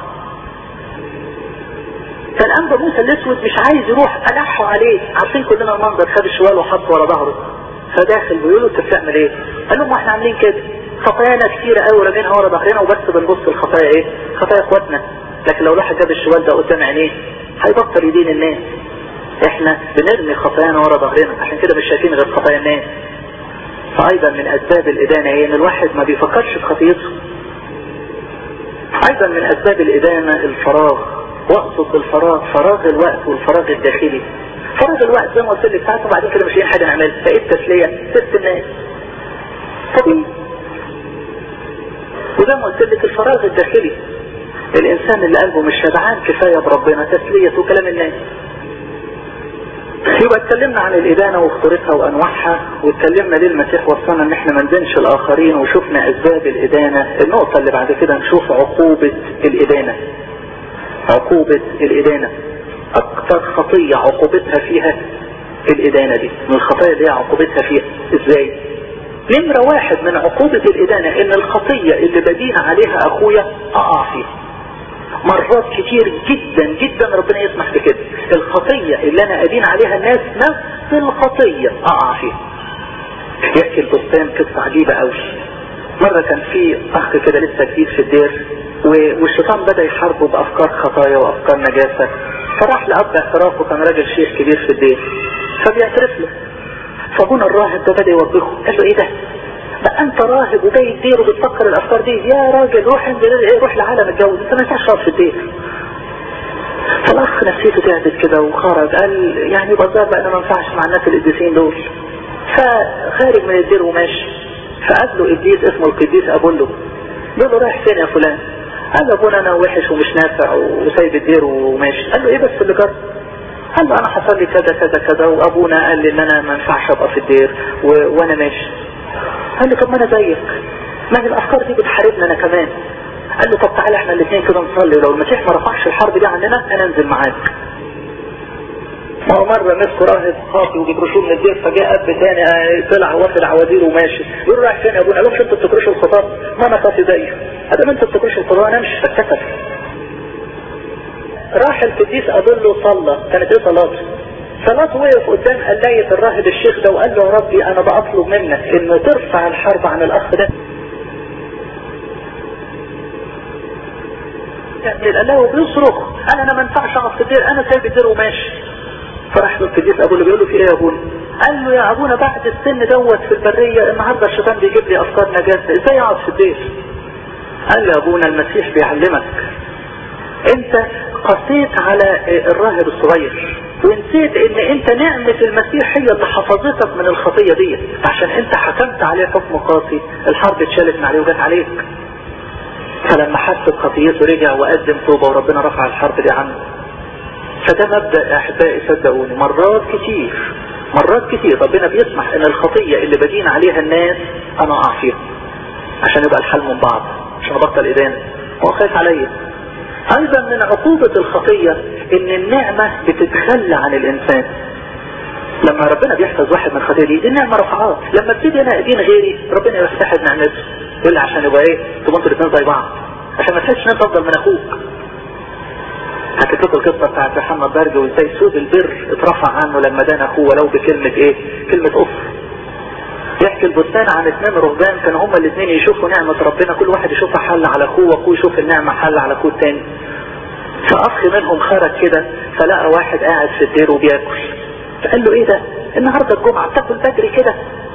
فالانبا موسى الاسود مش عايز يروح الحوا عليه عارفين كلنا المنظر خد الشوال وحط ورا ظهره فداخل بيقول له انت بتعمل ايه قال لهم احنا عاملين كده خطايانا كتيرة قوي راجعينها ورا ظهرنا وبس بنبص الخطايا ايه خطايا اخواتنا لكن لو الواحد جاب الشوال ده قدام عينيه هيبطل يدين الناس احنا بنرمي خطايانا ورا ظهرنا عشان كده مش شايفين غير خطايا الناس فايضا من اسباب الادانة هي ان الواحد ما بيفكرش في خطيته ايضا من اسباب الادانة الفراغ واقصد بالفراغ فراغ الوقت والفراغ الداخلي فراغ الوقت زي ما قلت لك ساعات وبعدين كده مش لاقيين حاجه نعملها بقيت تسليه سبت الناس طبيعي وزي ما قلت لك الفراغ الداخلي الانسان اللي قلبه مش شبعان كفايه بربنا تسليه وكلام الناس يبقى اتكلمنا عن الإدانة واخطرتها وأنواعها واتكلمنا ليه المسيح وصلنا ان احنا ما ندينش الآخرين وشفنا أسباب الإدانة النقطة اللي بعد كده نشوف عقوبة الإدانة عقوبة الإدانة أكثر خطية عقوبتها فيها الإدانة دي من الخطايا اللي هي عقوبتها فيها إزاي نمرة واحد من عقوبة الإدانة إن الخطية اللي بدين عليها أخويا أقع فيها مرات كتير جدا جدا ربنا يسمح بكده الخطية اللي أنا أدين عليها الناس نفس الخطية أقع فيها يحكي البستان قصة عجيبة قوي مرة كان في أخ كده لسه جديد في الدير والشيطان بدأ يحاربه بأفكار خطايا وأفكار نجاسة فراح لأب اعترافه كان راجل شيخ كبير في الدين فبيعترف له فابونا الراهب ده بدأ يوبخه قال له ايه ده ده انت راهب وجاي الدير وبتفكر الافكار دي يا راجل روح ايه روح لعالم الجوز انت ما ينفعش تقعد في الدير فالاخ نفسيته تعبت كده وخرج قال يعني بزار بقى انا ما ينفعش مع الناس القديسين دول فخارج من الدير وماشي فقابله قديس اسمه القديس ابولو بيقول له رايح فين يا فلان قال له ابونا انا وحش ومش نافع وسايب الدير وماشي قال له ايه بس اللي جرب قال له انا حصل لي كذا كذا كذا وابونا قال لي ان انا ما ينفعش ابقى في الدير و... وانا ماشي قال له طب ما انا زيك ما هي الافكار دي بتحاربنا انا كمان قال له طب تعالى احنا الاثنين كده نصلي ولو المسيح ما رفعش الحرب دي عننا انا انزل معاك هو مرة مسكوا راهب خاطي وبيكرشوه من الدير فجاء اب تاني طلع واخد عوادير وماشي يقول رايح فين يا ابونا قالوا مش انتوا بتكرشوا الخطاب ما انا خاطي زيه هذا ما انتوا بتكرشوا الخطاب انا مش فاتكسر راح القديس له صلى كانت ايه صلاته صلاته وقف قدام قلاية الراهب الشيخ ده وقال له يا ربي انا بطلب منك انه ترفع الحرب عن الاخ ده يعني القلاية بيصرخ انا انا ما ينفعش اقف في الدير انا سايب الدير وماشي فراح له القديس ابو اللي بيقول له في ايه يا ابونا قال له يا ابونا بعد السن دوت في البرية النهارده الشيطان بيجيب لي افكار نجاسة ازاي اقعد في الدير قال له يا ابونا المسيح بيعلمك انت قسيت على الراهب الصغير ونسيت ان انت نعمة المسيح هي اللي حفظتك من الخطية دي عشان انت حكمت عليه حكم قاسي الحرب اتشالت من عليه وجت عليك فلما حس بخطيته رجع وقدم توبة وربنا رفع الحرب دي عنه فده مبدأ يا احبائي صدقوني مرات كتير مرات كتير ربنا بيسمح ان الخطية اللي بدين عليها الناس انا اقع فيها عشان يبقى الحل من بعض عشان ابطل ايدان هو خايف عليا ايضا من عقوبة الخطية ان النعمة بتتخلى عن الانسان لما ربنا بيحفظ واحد من الخطية دي دي النعمة رفعات لما ابتدي انا ادين غيري ربنا يستحد نعمته يقول لي عشان يبقى ايه تبقى انتوا الاثنين زي بعض عشان ما تحسش ان انت افضل من اخوك حكيت لكم القصه بتاعت محمد درج وازاي سود البر اترفع عنه لما دان اخوه ولو بكلمه ايه كلمه اف يحكي البستان عن اثنين رهبان كانوا هما الاثنين يشوفوا نعمة ربنا كل واحد يشوفها حل على اخوه واخوه يشوف النعمة حل على اخوه التاني فاخ منهم خرج كده فلقى واحد قاعد في الدير وبياكل فقال له ايه ده النهاردة الجمعة بتاكل بدري كده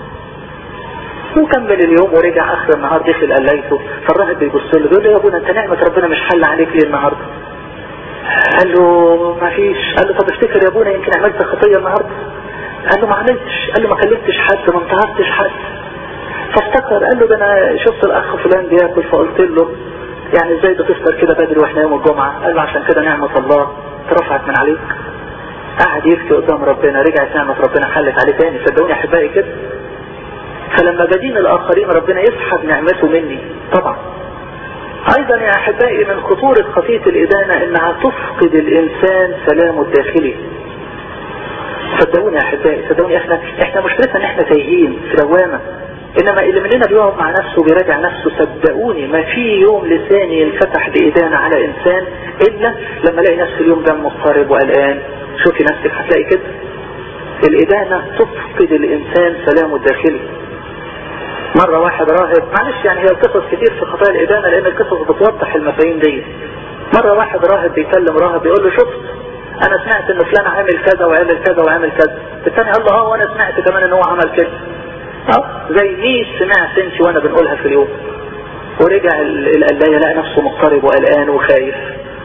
وكمل اليوم ورجع اخر النهار دخل قليته فالراهب بيبص له بيقول له يا ابونا انت نعمة ربنا مش حل عليك ليه النهاردة قال له ما فيش قال له طب افتكر يا ابونا يمكن عملت خطية النهاردة قال له ما عملتش قال له ما كلمتش حد ما انتهرتش حد فافتكر قال له ده انا شفت الاخ فلان بياكل فقلت له يعني ازاي بتفطر كده بدري واحنا يوم الجمعة قال له عشان كده نعمة الله اترفعت من عليك قعد يبكي قدام ربنا رجعت نعمة ربنا حلت عليه تاني صدقوني يا احبائي كده فلما بدين الاخرين ربنا يسحب نعمته مني طبعا ايضا يا احبائي من خطورة خطية الادانة انها تفقد الانسان سلامه الداخلي صدقوني يا احبائي صدقوني احنا احنا مشكلتنا ان احنا تايهين في دوامة انما اللي مننا بيقعد مع نفسه بيراجع نفسه صدقوني ما في يوم لساني ينفتح بإدانة على انسان الا لما الاقي نفسي اليوم ده مضطرب وقلقان شوفي نفسك هتلاقي كده الإدانة تفقد الإنسان سلامه الداخلي مرة واحد راهب معلش يعني هي القصص كتير في خطايا الإدانة لأن القصص بتوضح المفاهيم دي مرة واحد راهب بيكلم راهب بيقول له شفت انا سمعت ان فلان عامل كذا وعمل كذا وعمل كذا الثاني قال له اه وانا سمعت كمان ان هو عمل كده اه زي 100 سمعت انت وانا بنقولها في اليوم ورجع القلاية لقى نفسه مضطرب وقلقان وخايف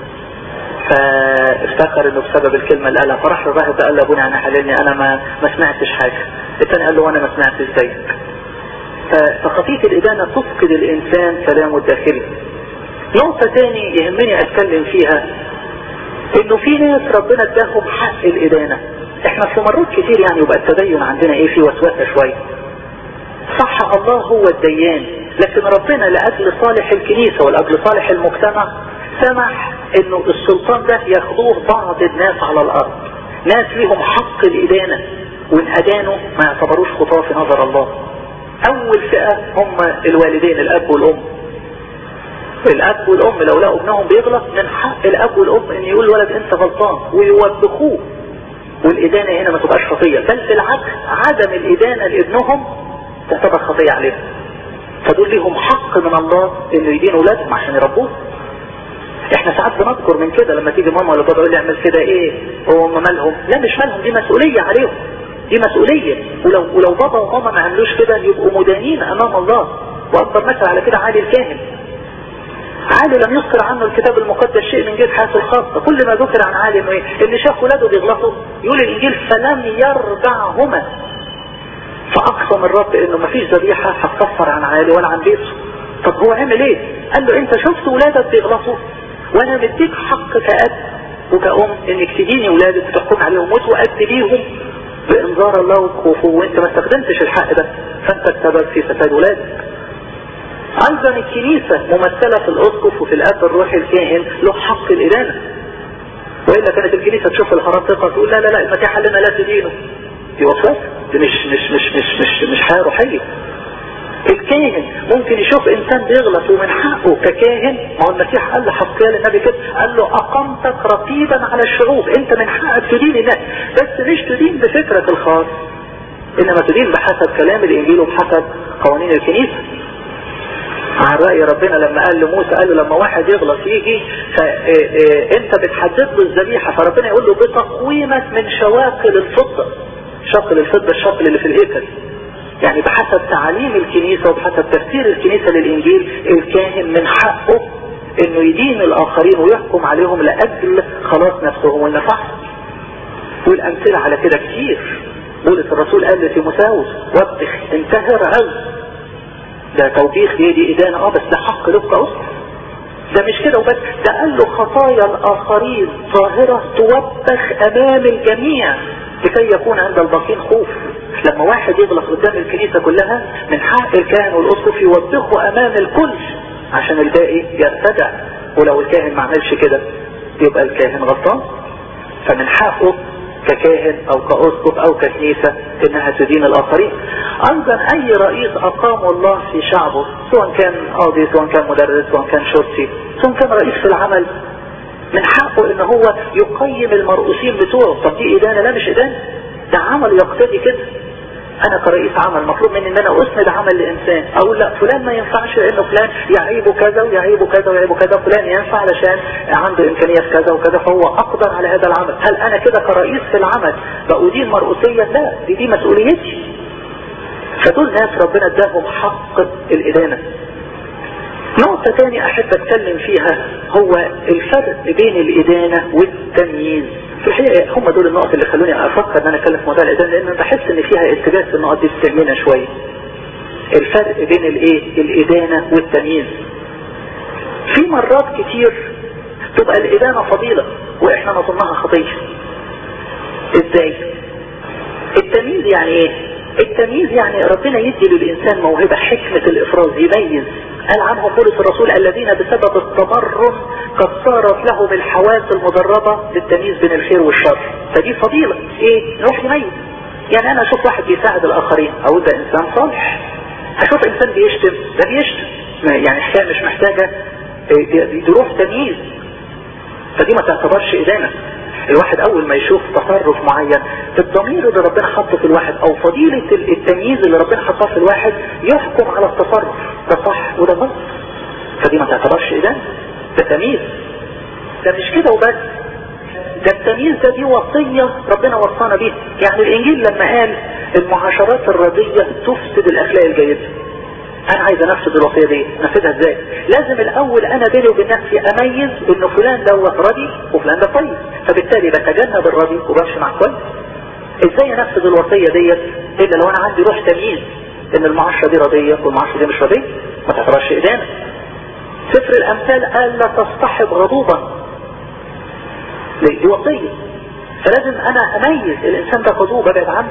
فافتكر انه بسبب الكلمة اللي قالها فراح الراهب ده قال له ابونا انا حللني انا ما ما سمعتش حاجة الثاني قال له وانا ما سمعتش زيك فخطية الادانة تفقد الانسان سلامه الداخلي نقطة تاني يهمني اتكلم فيها انه في ناس ربنا اداهم حق الادانة احنا في مرات كتير يعني يبقى التدين عندنا ايه في وسوسة شوية صح الله هو الديان لكن ربنا لأجل صالح الكنيسة ولأجل صالح المجتمع سمح انه السلطان ده ياخدوه بعض الناس على الارض ناس ليهم حق الادانة وان ادانوا ما يعتبروش خطاه في نظر الله اول فئة هم الوالدين الاب والام الاب والام لو لقوا ابنهم بيغلط من حق الاب والام ان يقول الولد انت غلطان ويوبخوه والادانة هنا ما تبقاش خطية بل بالعكس عدم الادانة لابنهم تعتبر خطية عليهم فدول ليهم حق من الله انه يدين اولادهم عشان يربوه احنا ساعات بنذكر من كده لما تيجي ماما ولا بابا يقول لي اعمل كده ايه هو هم مالهم لا مش مالهم دي مسؤولية عليهم دي مسؤولية ولو ولو بابا وماما ما عملوش كده يبقوا مدانين امام الله واكبر مثل على كده علي الكاهن علي لم يذكر عنه الكتاب المقدس شيء من جهة حياته الخاصة كل ما ذكر عن علي انه ايه اللي شاف ولاده بيغلطوا يقول الانجيل فلم يرجعهما فاقسم الرب انه ما فيش ذبيحة هتكفر عن عالي ولا عن بيته طب هو عمل ايه قال له انت شفت ولادك بيغلطوا وانا مديك حق كأب وكأم انك تديني ولادك وتحكم عليهم وتؤدي بانذار الله وخوفه وانت ما استخدمتش الحق ده فانت السبب في فساد ولادك ايضا الكنيسة ممثلة في الاسقف وفي الاب الروحي الكاهن له حق الادانة وإلا كانت الكنيسة تشوف الهرطقة تقول لا لا لا المسيح قال لنا لا تدينه دي وسواس دي مش مش مش مش مش مش حياة روحية الكاهن ممكن يشوف انسان بيغلط ومن حقه ككاهن ما هو المسيح قال لحقيا للنبي كده قال له اقمتك رقيبا على الشعوب انت من حقك تدين الناس بس مش تدين بفكرك الخاص انما تدين بحسب كلام الانجيل وبحسب قوانين الكنيسة عن رأي ربنا لما قال لموسى قال له لما واحد يغلط يجي فانت بتحدد له الذبيحة فربنا يقول له بتقويمك من شواكل الفضة شكل الفضة الشكل اللي في الهيكل يعني بحسب تعاليم الكنيسة وبحسب تفسير الكنيسة للإنجيل الكاهن من حقه انه يدين الاخرين ويحكم عليهم لاجل خلاص نفسهم ونفعهم والامثلة على كده كتير بولس الرسول قال لتيموثاوس وبخ انتهر عز ده توبيخ دي دي ادانة اه بس ده حق لك اصلا ده مش كده وبس ده قال له خطايا الاخرين ظاهرة توبخ امام الجميع لكي يكون عند الباقين خوف لما واحد يغلط قدام الكنيسة كلها من حق الكاهن والاسقف يوبخه امام الكل عشان الباقي يرتدع ولو الكاهن ما عملش كده يبقى الكاهن غلطان فمن حقه ككاهن او كاسقف او ككنيسة انها تدين الاخرين ايضا اي رئيس اقامه الله في شعبه سواء كان قاضي سواء كان مدرس سواء كان شرطي سواء كان رئيس في العمل من حقه ان هو يقيم المرؤوسين بتوعه طب دي ادانة لا مش ادانة ده عمل يقتضي كده انا كرئيس عمل مطلوب مني ان انا اسند عمل لانسان اقول لا فلان ما ينفعش لانه فلان يعيبه كذا ويعيبه كذا ويعيبه كذا فلان ينفع علشان عنده امكانية في كذا وكذا فهو اقدر على هذا العمل هل انا كده كرئيس في العمل بأدين مرؤوسية لا دي دي مسؤوليتي فدول ناس ربنا اداهم حق الادانة نقطة تانية احب اتكلم فيها هو الفرق بين الادانة والتمييز في الحقيقة هم دول النقط اللي خلوني افكر ان انا اتكلم في موضوع الادانة لان بحس ان فيها التباس في النقط دي بتهمنا شوية الفرق بين الايه الادانة والتمييز في مرات كتير تبقى الادانة فضيلة واحنا نظنها خطية ازاي التمييز يعني ايه التمييز يعني ربنا يدي للإنسان موهبة حكمة الإفراز يميز قال عنهم بولس الرسول الذين بسبب التمرن قد صارت لهم الحواس المدربة للتمييز بين الخير والشر فدي فضيلة ايه نروح نميز يعني انا اشوف واحد بيساعد الاخرين اقول ده انسان صالح اشوف انسان بيشتم ده بيشتم يعني حكاية مش محتاجة يروح تمييز فدي ما تعتبرش ادانة الواحد اول ما يشوف تصرف معين الضمير اللي ربنا حطه في الواحد او فضيلة التمييز اللي ربنا حطها في الواحد يحكم على التصرف ده صح وده غلط فدي ما تعتبرش ايه ده ده تمييز ده مش كده وبس ده التمييز ده دي وصية ربنا وصانا بيها يعني الانجيل لما قال المعاشرات الردية تفسد الاخلاق الجيدة انا عايز انفذ الوصية دي نفذها ازاي لازم الاول انا بيني وبين نفسي اميز ان فلان دوت ردي وفلان ده طيب فبالتالي بتجنب الردي وبمشي مع كويس ازاي انفذ الوصية ديت الا لو انا عندي روح تمييز ان المعاشرة دي ردية والمعاشرة دي مش ردية ما تعتبرش ادانة سفر الامثال قال لا تصطحب غضوبا دي وصية فلازم انا اميز الانسان ده غضوب ابعد عنه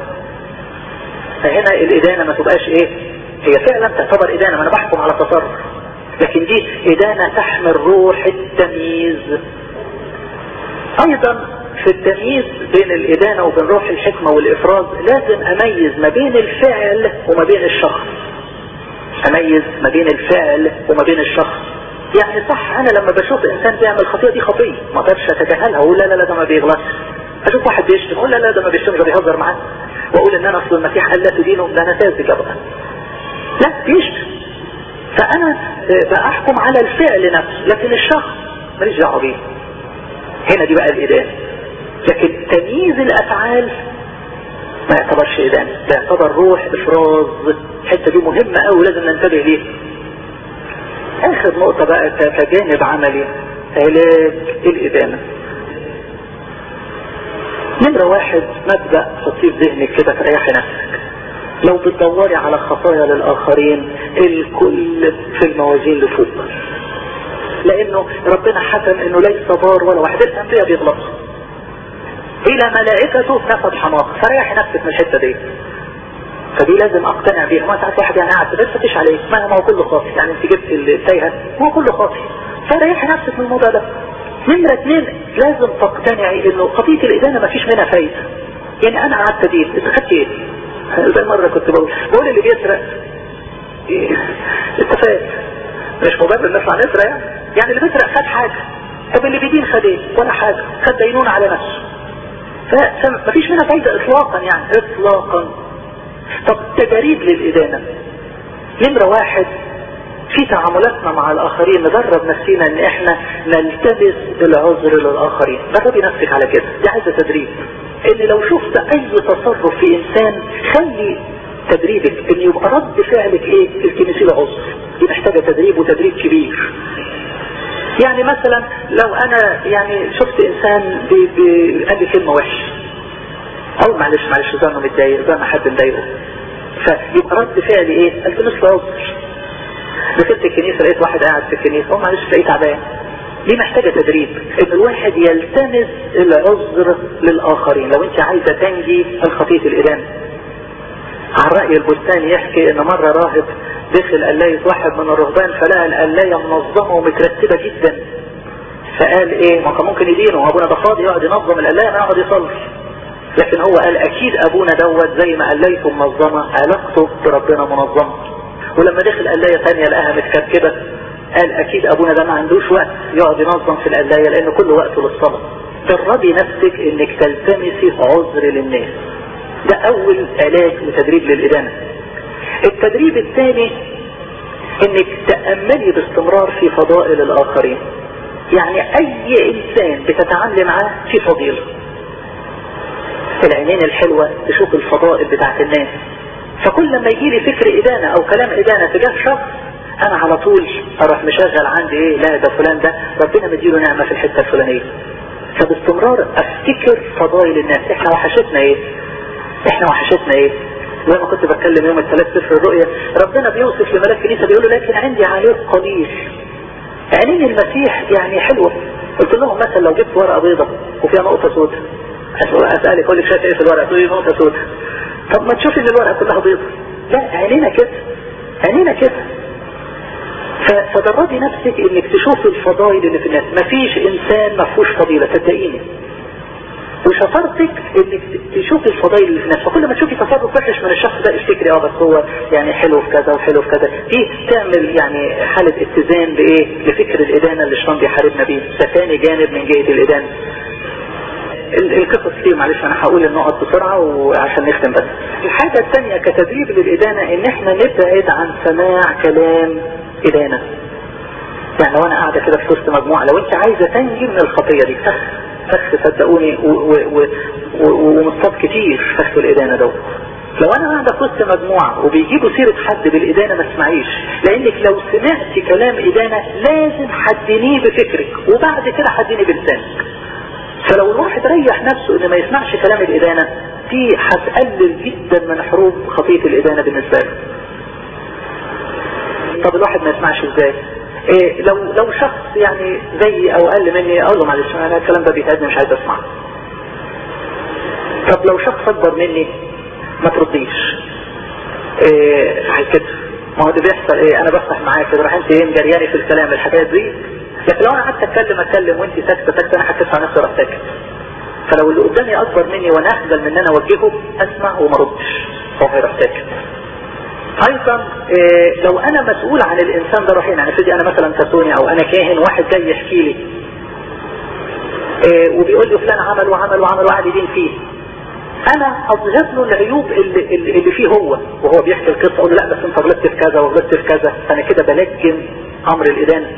فهنا الادانة ما تبقاش ايه هي فعلا تعتبر إدانة ما أنا بحكم على تصرف لكن دي إدانة تحمل روح التمييز أيضا في التمييز بين الإدانة وبين روح الحكمة والإفراز لازم أميز ما بين الفعل وما بين الشخص أميز ما بين الفعل وما بين الشخص يعني صح أنا لما بشوف إنسان بيعمل خطيئة دي خطيئة ما اقدرش أتجاهلها وأقول لا لا لا ده ما بيغلطش أشوف واحد بيشتم أقول لا لا ده ما بيشتمش ده بيهزر معاه وأقول إن أنا أصل المسيح قال لا تدينه ده أنا ساذج أبقى لا بيشتم فانا بحكم على الفعل نفسه لكن الشخص ماليش دعوه بيه هنا دي بقى الادانه لكن تمييز الافعال ما يعتبرش ادانه ده يعتبر روح افراز الحته دي مهمه قوي لازم ننتبه ليها اخر نقطه بقى كجانب عملي علاج الادانه نمرة واحد مبدأ حطيه في ذهنك كده تريحي نفسك لو بتدوري على خطايا للآخرين الكل في الموازين لفوق لأنه ربنا حكم أنه ليس بار ولا واحد الأنبياء بيغلطوا إلى ملائكته نفذ حماق فريحي نفسك من الحتة دي فدي لازم اقتنع بيها ما ساعات واحد يعني قاعد بس مفيش عليه ما هو كله خاطئ يعني انت جبت التايهه هو كله خاطئ فريحي نفسك من الموضوع ده نمرة اثنين لازم تقتنعي انه قضية الادانة مفيش منها فايدة يعني انا قعدت ادين انت خدت ايه زي مرة كنت بقول بقول اللي بيسرق إيه؟ انت فاهم مش مبرر نطلع نسرق يعني يعني اللي بيسرق خد حاجة طب اللي بيدين خد ايه ولا حاجة خد دينون على نفسه فمفيش منها فايدة اطلاقا يعني اطلاقا طب تدريب للادانة نمرة واحد في تعاملاتنا مع الاخرين ندرب نفسينا ان احنا نلتمس العذر للاخرين دربي نفسك على كده دي عايزة تدريب ان لو شفت اي تصرف في انسان خلي تدريبك ان يبقى رد فعلك ايه التمسي له عذر دي محتاجة تدريب وتدريب كبير يعني مثلا لو انا يعني شفت انسان قال لي كلمة وحشة او معلش معلش زي ما متضايق زي ما حد مضايقه فيبقى رد فعلي ايه التمس له عذر دخلت الكنيسة لقيت واحد قاعد في الكنيسة او معلش لقيت تعبان دي محتاجة تدريب ان الواحد يلتمس العذر للاخرين لو انت عايزة تنجي من خطية الادانة عن رأي البستان يحكي ان مرة راهب دخل قلاية واحد من الرهبان فلقى القلاية منظمة ومترتبة جدا فقال ايه ما كان ممكن يدينه ابونا ده فاضي يقعد ينظم القلاية ما يقعد يصلي لكن هو قال اكيد ابونا دوت زي ما قلايته منظمة علاقته بربنا منظمة ولما دخل قلاية تانية لقاها متكركبة قال اكيد ابونا ده ما عندوش وقت يقعد ينظم في القلاية لان كل وقته للصلاة دربي نفسك انك تلتمسي عذر للناس ده اول علاج وتدريب للادانة التدريب الثاني انك تأملي باستمرار في فضائل الاخرين يعني اي انسان بتتعاملي معاه في فضيلة العينين الحلوة تشوف الفضائل بتاعت الناس فكل لما يجي لي فكر ادانة او كلام ادانة تجاه شخص انا على طول اروح مشغل عندي ايه لا ده فلان ده ربنا مديله نعمة في الحتة الفلانية فباستمرار افتكر فضائل الناس احنا وحشتنا ايه احنا وحشتنا ايه زي ما كنت بتكلم يوم الثلاث سفر الرؤيا ربنا بيوصف لملاك كنيسة بيقول له لكن عندي عليك قليل عينين المسيح يعني حلوة قلت لهم مثلا لو جبت ورقة بيضة وفيها نقطة سوداء اسألك اقول لك شايف ايه في الورقة تقول لي نقطة سوداء طب ما تشوف ان الورقة كلها بيضة لا عينينا كده عينينا كده فدربي نفسك انك تشوف الفضائل اللي في الناس مفيش انسان ما فيهوش فضيلة صدقيني وشطارتك انك تشوفي الفضائل اللي في الناس فكل ما تشوفي تصرف وحش من الشخص ده افتكري اه بس هو يعني حلو في كذا وحلو في كذا دي تعمل يعني حالة اتزان بايه لفكر الادانة اللي الشيطان بيحاربنا بيه ده ثاني جانب من جهة الادانة القصص كتير معلش انا هقول النقط بسرعة وعشان نختم بس الحاجة الثانية كتدريب للادانة ان احنا نبعد عن سماع كلام ادانة يعني لو انا قاعدة كده في وسط مجموعة لو انت عايزة تنجي من الخطية دي فخ فخ صدقوني ومصطاد كتير فخ الادانة دوت لو انا قاعدة في وسط مجموعة وبيجيبوا سيرة حد بالادانة ما اسمعيش لانك لو سمعتي كلام ادانة لازم حدنيه بفكرك وبعد كده حدنيه بلسانك فلو الواحد ريح نفسه ان ما يسمعش كلام الادانة دي هتقلل جدا من حروب خطية الادانة بالنسبة له طب الواحد ما يسمعش ازاي إيه لو لو شخص يعني زي او اقل مني اقول له معلش انا الكلام ده بيتعبني مش عايز اسمعه طب لو شخص اكبر مني ما ترديش إيه كده ما هو ده بيحصل ايه انا بفتح معاك كده راح انت ايه مجرياني في الكلام الحاجات دي لكن لو انا قعدت اتكلم اتكلم وانت ساكته ساكته انا هكتف على نفسي راح ساكت فلو اللي قدامي اكبر مني وانا اخجل من ان انا اوجهه اسمع وما ردش هو هيروح ساكت ايضا إيه لو انا مسؤول عن الانسان ده روحين يعني افرضي انا مثلا كسوني او انا كاهن واحد جاي يحكي لي إيه وبيقول لي فلان عمل وعمل وعمل وقعد يدين فيه انا اظهر له العيوب اللي, اللي فيه هو وهو بيحكي القصه اقول له لا بس انت غلطت في كذا وغلطت في كذا فانا كده بلجم امر الادانه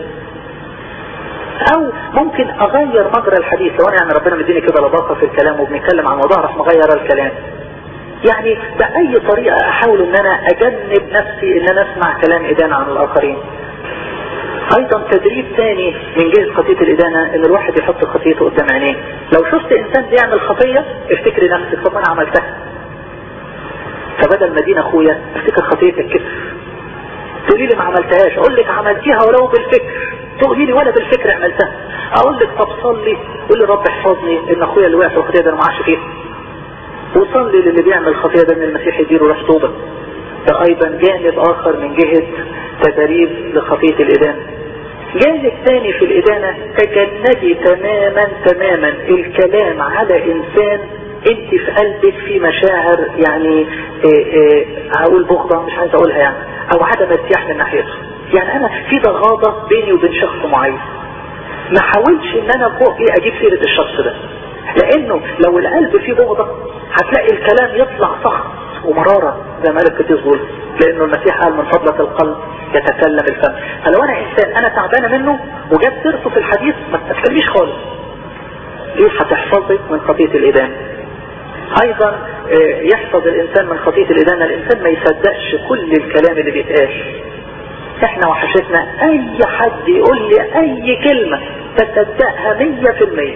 او ممكن اغير مجرى الحديث لو انا يعني ربنا مديني كده لباقه في الكلام وبنتكلم عن موضوع اعرف مغير الكلام يعني بأي طريقة احاول ان انا اجنب نفسي ان انا اسمع كلام ادانة عن الاخرين ايضا تدريب ثاني من جهة خطية الادانة ان الواحد يحط خطيته قدام عينيه لو شفت انسان بيعمل خطية افتكري نفسك طب انا عملتها فبدل ما دين اخويا افتكر خطيتك كده تقولي لي ما عملتهاش اقول لك عملتيها ولو بالفكر تقولي لي ولا بالفكر عملتها اقول لك طب صلي قول لي رب احفظني ان اخويا اللي وقع في الخطيه ده انا ما عادش فيها وصلي للي بيعمل خطيه ده ان المسيح يديله روح توبه ده ايضا جانب اخر من جهه تدريب لخطيه الادانه جانب تاني في الإدانة تجندي تماما تماما الكلام على إنسان انت في قلبك في مشاعر يعني إيه إيه هقول بغضة مش عايز اقولها يعني او عدم ارتياح من ناحيته يعني انا في ضغاضة بيني وبين شخص معين ما حاولش ان انا فوق ايه اجيب سيرة الشخص ده لانه لو القلب فيه بغضة هتلاقي الكلام يطلع سخط ومرارة زي ما قال القديس بولس لانه المسيح قال من فضلة القلب يتكلم الفم فلو انا انسان انا تعبانة منه وجاب سيرته في الحديث ما تتكلميش خالص دي هتحفظك من خطية الإدانة ايضا يحفظ الانسان من خطية الادانة الانسان ما يصدقش كل الكلام اللي بيتقال احنا وحشتنا اي حد يقول لي اي كلمة تصدقها مية في المية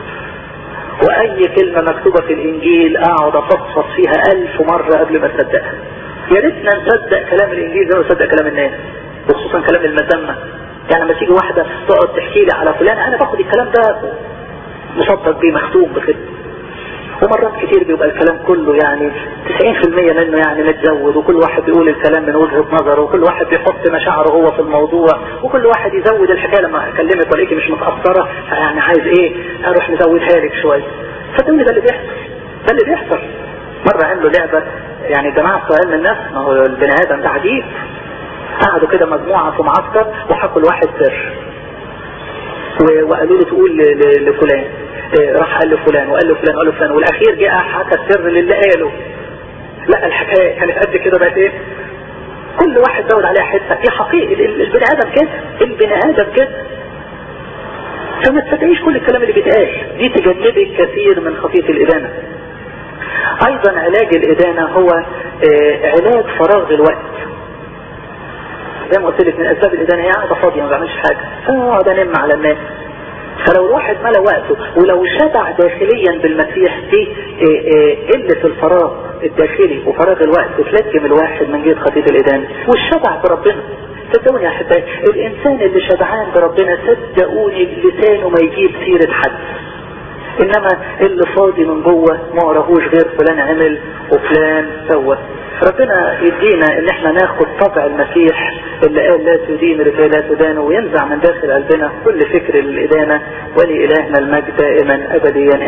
واي كلمة مكتوبة في الانجيل اقعد افصفص فيها الف مرة قبل ما اصدقها يا ريتنا نصدق كلام الانجيل زي ما نصدق كلام الناس وخصوصا كلام المذمة يعني لما تيجي واحدة تقعد تحكي لي على فلان انا باخد الكلام ده مصدق بيه مختوم بكده ومرات كتير بيبقى الكلام كله يعني 90% منه يعني متزود وكل واحد بيقول الكلام من وجهة نظره وكل واحد بيحط مشاعره هو في الموضوع وكل واحد يزود الحكاية لما اكلمك والاقيكي مش متأثرة فيعني عايز ايه اروح نزودها لك شوية صدقوني ده اللي بيحصل ده اللي بيحصل مرة عملوا لعبة يعني جماعة بتوع علم النفس ما هو البني ادم ده عجيب قعدوا كده مجموعة في معسكر وحكوا لواحد سر وقالوا له تقول لفلان راح قال لفلان وقال لفلان وقال لفلان والاخير جاء حكى السر للي قاله لا الحكايه كانت قد كده بقت ايه كل واحد زود عليها حته دي حقيقي البني ادم كده البني ادم كده فما تصدقيش كل الكلام اللي بيتقال دي تجنبك كثير من خطيه الادانه ايضا علاج الادانه هو علاج فراغ الوقت زي ما قلت لك من اسباب الادانه هي قاعده فاضيه ما بعملش حاجه فاقعد انم على الناس فلو الواحد ملا وقته ولو شبع داخليا بالمسيح دي قلة الفراغ الداخلي وفراغ الوقت تلجم الواحد من جهة خطية الإدانة والشبع بربنا صدقوني يا أحبائي الإنسان اللي شبعان بربنا صدقوني لسانه ما يجيب سيرة حد إنما اللي فاضي من جوه ما وراهوش غير فلان عمل وفلان سوى ربنا يدينا ان احنا ناخد طبع المسيح اللي قال لا تدين لكي لا تدان وينزع من داخل قلبنا كل فكر الادانة ولإلهنا المجد دائما ابديا